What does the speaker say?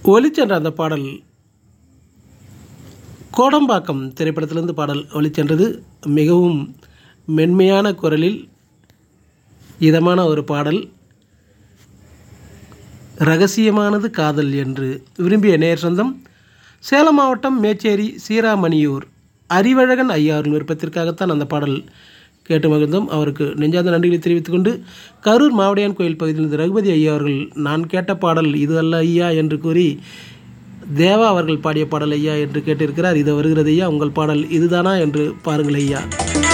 ஒலிச்சென்ற அந்த பாடல் கோடம்பாக்கம் திரைப்படத்திலிருந்து பாடல் ஒலிச்சென்றது மிகவும் மென்மையான குரலில் இதமான ஒரு பாடல் ரகசியமானது காதல் என்று விரும்பிய நேர் சொந்தம் சேலம் மாவட்டம் மேச்சேரி சீராமணியூர் அறிவழகன் ஐயாவின் விருப்பத்திற்காகத்தான் அந்த பாடல் கேட்டு மகிழ்ந்தோம் அவருக்கு நெஞ்சார்ந்த நன்றிகளை தெரிவித்துக் கொண்டு கரூர் மாவடியான் கோயில் பகுதியிலிருந்து ரகுபதி ஐயா அவர்கள் நான் கேட்ட பாடல் இது அல்ல ஐயா என்று கூறி தேவா அவர்கள் பாடிய பாடல் ஐயா என்று கேட்டிருக்கிறார் இது வருகிறது ஐயா உங்கள் பாடல் இதுதானா என்று பாருங்கள் ஐயா